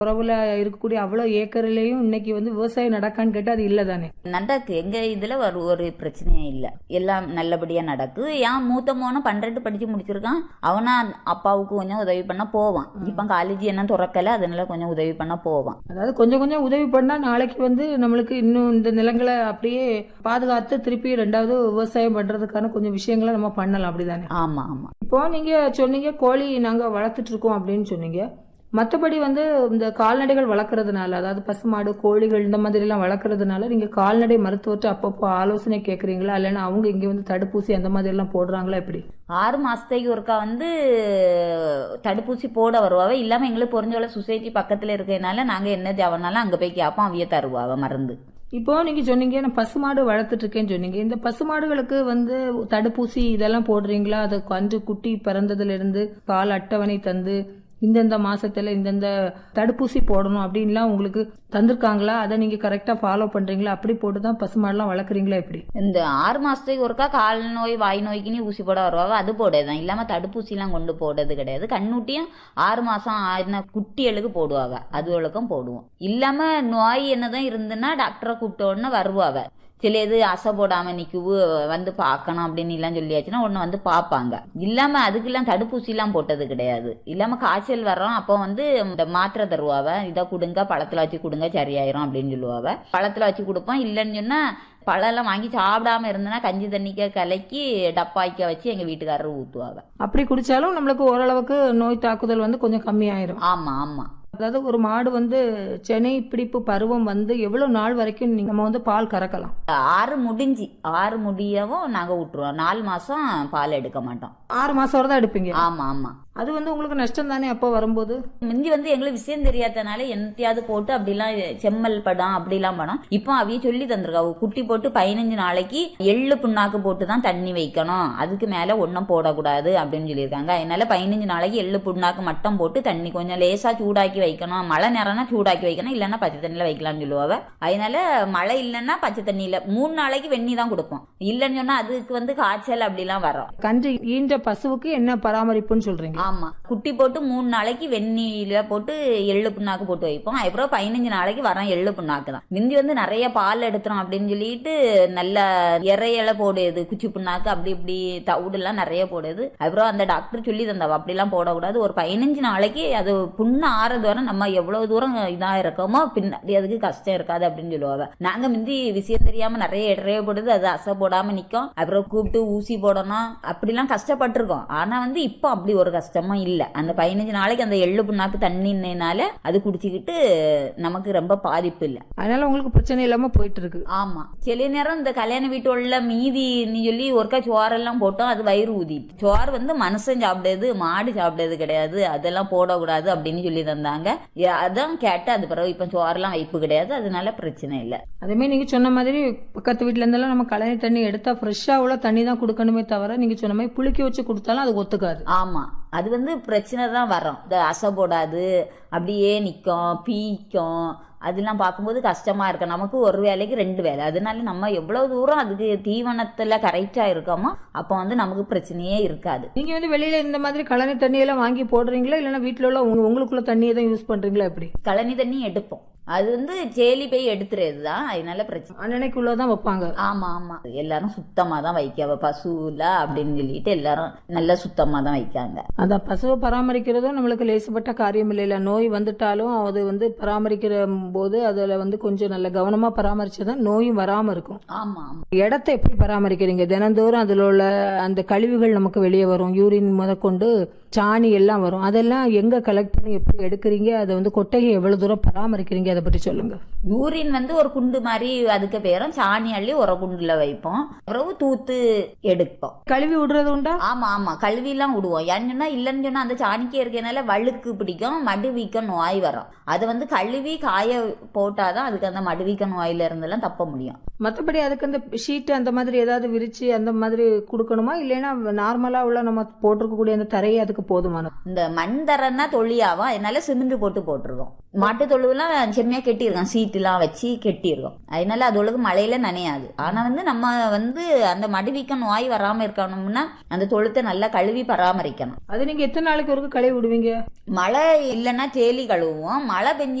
உறவுல இருக்கக்கூடிய அவ்வளவு ஏக்கர்லயும் இன்னைக்கு வந்து விவசாயம் நடக்கான்னு கேட்டா அது இல்ல தானே நடக்கு எங்க இதுல ஒரு ஒரு பிரச்சனையும் இல்ல எல்லாம் நல்லபடியா நடக்கு ஏன் மூத்த மோனும் பன்னெண்டு படிச்சு முடிச்சிருக்கான் அவனா அப்பாவுக்கு கொஞ்சம் உதவி பண்ண போவான் இப்ப காலேஜ் என்ன துறக்கல அதனால கொஞ்சம் உதவி பண்ண போவான் அதாவது கொஞ்சம் கொஞ்சம் உதவி பண்ணா நாளைக்கு வந்து நம்மளுக்கு இன்னும் இந்த நிலங்களை அப்படியே பாதுகாத்து திருப்பி ரெண்டாவது விவசாயம் பண்றதுக்கான கொஞ்சம் விஷயங்களை நம்ம பண்ணலாம் அப்படிதானே ஆமா ஆமா இப்போ நீங்க சொன்னீங்க கோழி நாங்க வளர்த்துட்டு இருக்கோம் அப்படின்னு சொன்னீங்க மற்றபடி வந்து இந்த கால்நடைகள் வளர்க்கறதுனால அதாவது பசுமாடு கோழிகள் இந்த மாதிரி எல்லாம் வளர்க்கறதுனால நீங்க கால்நடை மருத்துவர்கிட்ட அப்பப்போ ஆலோசனை கேக்குறீங்களா இல்லைன்னா அவங்க இங்க வந்து தடுப்பூசி அந்த மாதிரி எல்லாம் போடுறாங்களா எப்படி ஆறு மாசத்துக்கு ஒருக்கா வந்து தடுப்பூசி போட வருவாவ இல்லாம எங்களுக்கு பொறிஞ்சோல சொசைட்டி பக்கத்துல இருக்கறதுனால நாங்க என்ன தேவைனாலும் அங்க போய் கேட்போம் அவிய தருவாவ மருந்து இப்போ நீங்க சொன்னீங்க நான் பசுமாடு வளர்த்துட்டு இருக்கேன்னு சொன்னீங்க இந்த பசுமாடுகளுக்கு வந்து தடுப்பூசி இதெல்லாம் போடுறீங்களா அது கன்று குட்டி பிறந்ததுல இருந்து பால் அட்டவணை தந்து இந்தந்த மாசத்துல இந்தந்த தடுப்பூசி போடணும் அப்படின்லாம் உங்களுக்கு தந்திருக்காங்களா அதை நீங்க கரெக்டா ஃபாலோ பண்றீங்களா அப்படி போட்டு தான் பசுமாடுலாம் வளர்க்குறீங்களா எப்படி இந்த ஆறு மாசத்துக்கு ஒருக்கா கால் நோய் வாய் நோய்க்குன்னு ஊசி போட வருவாங்க அது போடுதான் இல்லாம தடுப்பூசி எல்லாம் கொண்டு போடுறது கிடையாது கண்ணுட்டியும் ஆறு மாசம் ஆயின குட்டிகளுக்கு போடுவாங்க அதுகளுக்கும் போடுவோம் இல்லாம நோய் என்னதான் இருந்துன்னா டாக்டரை கூப்பிட்ட உடனே வருவாவ சில இது அசை போடாம நிக்குவு வந்து பார்க்கணும் அப்படின்னு எல்லாம் சொல்லியாச்சுன்னா ஒண்ணு வந்து பார்ப்பாங்க இல்லாம அதுக்கெல்லாம் தடுப்பூசி எல்லாம் போட்டது கிடையாது இல்லாம காய்ச்சல் வர்றோம் அப்போ வந்து இந்த மாத்திரை தருவாவ இதை கொடுங்க பழத்துல வச்சு கொடுங்க சரியாயிரும் அப்படின்னு சொல்லுவாவ பழத்துல வச்சு கொடுப்போம் இல்லைன்னு சொன்னா பழம்லாம் வாங்கி சாப்பிடாம இருந்தனா கஞ்சி தண்ணிக்க கலக்கி டப்பாய்க்க வச்சு எங்க வீட்டுக்காரர் ஊத்துவாங்க அப்படி குடிச்சாலும் நம்மளுக்கு ஓரளவுக்கு நோய் தாக்குதல் வந்து கொஞ்சம் கம்மியாயிரும் ஆமா ஆமா அதாவது ஒரு மாடு வந்து சென்னை பிடிப்பு பருவம் வந்து எவ்வளவு நாள் வரைக்கும் நீ- நம்ம வந்து பால் கறக்கலாம் ஆறு முடிஞ்சு ஆறு முடியவும் நாங்க விட்டுருவோம் நாலு மாசம் பால் எடுக்க மாட்டோம் ஆறு மாசம் வரை தான் எடுப்பீங்க ஆமா ஆமா அது வந்து உங்களுக்கு நஷ்டம் தானே அப்போ வரும்போது முந்தி வந்து எங்களுக்கு விஷயம் தெரியாதனால என்னத்தையாவது போட்டு அப்படிலாம் செம்மல் படம் அப்படிலாம் படம் இப்போ அவிய சொல்லி தந்திருக்காங்க குட்டி போட்டு பதினஞ்சு நாளைக்கு எள்ளு புண்ணாக்கு போட்டு தான் தண்ணி வைக்கணும் அதுக்கு மேல ஒன்றும் போடக்கூடாது அப்படின்னு சொல்லியிருக்காங்க அதனால பதினஞ்சு நாளைக்கு எள்ளு புண்ணாக்கு மட்டும் போட்டு தண்ணி கொஞ்சம் லேசா சூடாக்கி வைக்கணும் மழை நேரம்னா சூடாக்கி வைக்கணும் இல்லைன்னா பச்சை தண்ணியில வைக்கலாம்னு சொல்லுவாங்க அதனால மழை இல்லைன்னா பச்சை தண்ணியில மூணு நாளைக்கு வெந்நி தான் கொடுப்போம் இல்லைன்னு சொன்னா அதுக்கு வந்து காய்ச்சல் அப்படிலாம் வரும் கன்று ஈன்ற பசுவுக்கு என்ன பராமரிப்புன்னு சொல்றீங்க ஆமா குட்டி போட்டு மூணு நாளைக்கு வெந்நீல போட்டு எள்ளு புண்ணாக்கு போட்டு வைப்போம் அப்புறம் பதினஞ்சு நாளைக்கு வரோம் எள்ளு புண்ணாக்கு தான் முந்தி வந்து நிறைய பால் எடுத்துரும் அப்படின்னு சொல்லிட்டு நல்ல இறையில போடுது குச்சி புண்ணாக்கு அப்படி இப்படி தவிடு எல்லாம் நிறைய போடுது அப்புறம் அந்த டாக்டர் சொல்லி தந்தாவ அப்படிலாம் போடக்கூடாது ஒரு பதினஞ்சு நாளைக்கு அது புண்ணு ஆறது வரை நம்ம எவ்வளவு தூரம் இதா இருக்கோமோ பின்னாடி அதுக்கு கஷ்டம் இருக்காது அப்படின்னு சொல்லுவாங்க நாங்க முந்தி விஷயம் தெரியாம நிறைய இறைய போடுது அது அசை போடாம நிக்கும் அப்புறம் கூப்பிட்டு ஊசி போடணும் அப்படிலாம் கஷ்டப்பட்டிருக்கோம் ஆனா வந்து இப்போ அப்படி ஒரு கஷ்டமும் இல்ல அந்த பதினஞ்சு நாளைக்கு அந்த எள்ளு புண்ணாக்கு தண்ணினால அது குடிச்சுக்கிட்டு நமக்கு ரொம்ப பாதிப்பு இல்ல அதனால உங்களுக்கு பிரச்சனை இல்லாம போயிட்டு இருக்கு ஆமா சில நேரம் இந்த கல்யாண வீட்டுள்ள மீதி நீ சொல்லி ஒருக்கா சோறெல்லாம் போட்டோம் அது வயிறு ஊதிட்டு சோறு வந்து மனுஷன் சாப்பிடுறது மாடு சாப்பிடுறது கிடையாது அதெல்லாம் போடக்கூடாது அப்படின்னு சொல்லி தந்தாங்க ஏ- அதான் கேட்டு அது பிறகு இப்ப சோறெல்லாம் வைப்பு கிடையாது அதனால பிரச்சனை இல்ல அதே மாதிரி நீங்க சொன்ன மாதிரி பக்கத்து வீட்ல இருந்தெல்லாம் நம்ம கழனி தண்ணி எடுத்தா ஃப்ரெஷ்ஷா உள்ள தண்ணி தான் கொடுக்கணுமே தவிர நீங்க சொன்ன மாதிரி புளிக்க வச்சு கொடுத்தாலும் அது ஒத்துக்காது ஆமா அது வந்து பிரச்சனை தான் வரும் இந்த அசை போடாது அப்படியே நிக்கும் பீக்கும் அதெல்லாம் பார்க்கும்போது கஷ்டமா இருக்கு நமக்கு ஒரு வேலைக்கு ரெண்டு வேலை அதனால நம்ம எவ்வளவு தூரம் அதுக்கு தீவனத்துல கரெக்டா இருக்கோமோ அப்போ வந்து நமக்கு பிரச்சனையே இருக்காது நீங்க வந்து வெளியில இந்த மாதிரி கழனி தண்ணி எல்லாம் வாங்கி போடுறீங்களா இல்லைன்னா வீட்டுல உள்ள உங்க- உங்களுக்குள்ள தண்ணியை தான் யூஸ் பண்றீங்களா எப்படி கழனி தண்ணி எடுப்போம் அது வந்து சேலி போய் எடுத்துறது தான் அதனால பிரச்சனை அன்னன்னைக்குள்ளதான் வைப்பாங்க ஆமா ஆமா எல்லாரும் சுத்தமா தான் வைக்காவ பசுல அப்படின்னு சொல்லிட்டு எல்லாரும் நல்லா சுத்தமா தான் வைக்காங்க அதான் பசுவை பராமரிக்கிறதும் நம்மளுக்கு லேசுப்பட்ட காரியம் இல்லைல்ல நோய் வந்துட்டாலும் அது வந்து பராமரிக்கிற போது அதுல வந்து கொஞ்சம் நல்ல கவனமா பராமரிச்சாதான் நோயும் வராம இருக்கும் ஆமா ஆமா இடத்தை எப்படி பராமரிக்கிறீங்க தினந்தோறும் அதுல உள்ள அந்த கழிவுகள் நமக்கு வெளியே வரும் யூரின் முதற்கொண்டு சாணி எல்லாம் வரும் அதெல்லாம் எங்க கலெக்ட் பண்ணி எப்படி எடுக்கிறீங்க அதை வந்து கொட்டகை எவ்வளவு தூரம் பராமரிக்கிறீங்க அதை பற்றி சொல்லுங்க யூரின் வந்து ஒரு குண்டு மாதிரி அதுக்கு பேரும் சாணி அள்ளி ஒரு குண்டுல வைப்போம் பிறகு தூத்து எடுப்போம் கழுவி விடுறது உண்டா ஆமா ஆமா கழுவிலாம் விடுவோம் ஏன்னு சொன்னா இல்லைன்னு சொன்னா அந்த சாணிக்கே இருக்கனால வழுக்கு பிடிக்கும் மடுவீக்க நோய் வரும் அதை வந்து கழுவி காய போட்டாதான் அதுக்கு அந்த மடுவீக்க நோயில இருந்தெல்லாம் தப்ப முடியும் மற்றபடி அதுக்கு அந்த ஷீட் அந்த மாதிரி ஏதாவது விரிச்சு அந்த மாதிரி கொடுக்கணுமா இல்லைன்னா நார்மலா உள்ள நம்ம போட்டிருக்கக்கூடிய அந்த தரையை அதுக்கு அதுக்கு போதுமான இந்த மண் தரன்னா தொழியாவும் அதனால சிமெண்ட் போட்டு போட்டிருக்கோம் மாட்டு தொழுவெல்லாம் செம்மையா கெட்டியிருக்கோம் சீட்டுலாம் வச்சு கெட்டியிருக்கோம் அதனால அதோளுக்கு மழையில நனையாது ஆனா வந்து நம்ம வந்து அந்த மடுவிக்க நோய் வராம இருக்கணும்னா அந்த தொழுத்தை நல்லா கழுவி பராமரிக்கணும் அது நீங்க எத்தனை நாளைக்கு ஒருக்கு கழுவி விடுவீங்க மழை இல்லைன்னா தேலி கழுவுவோம் மழை பெஞ்சு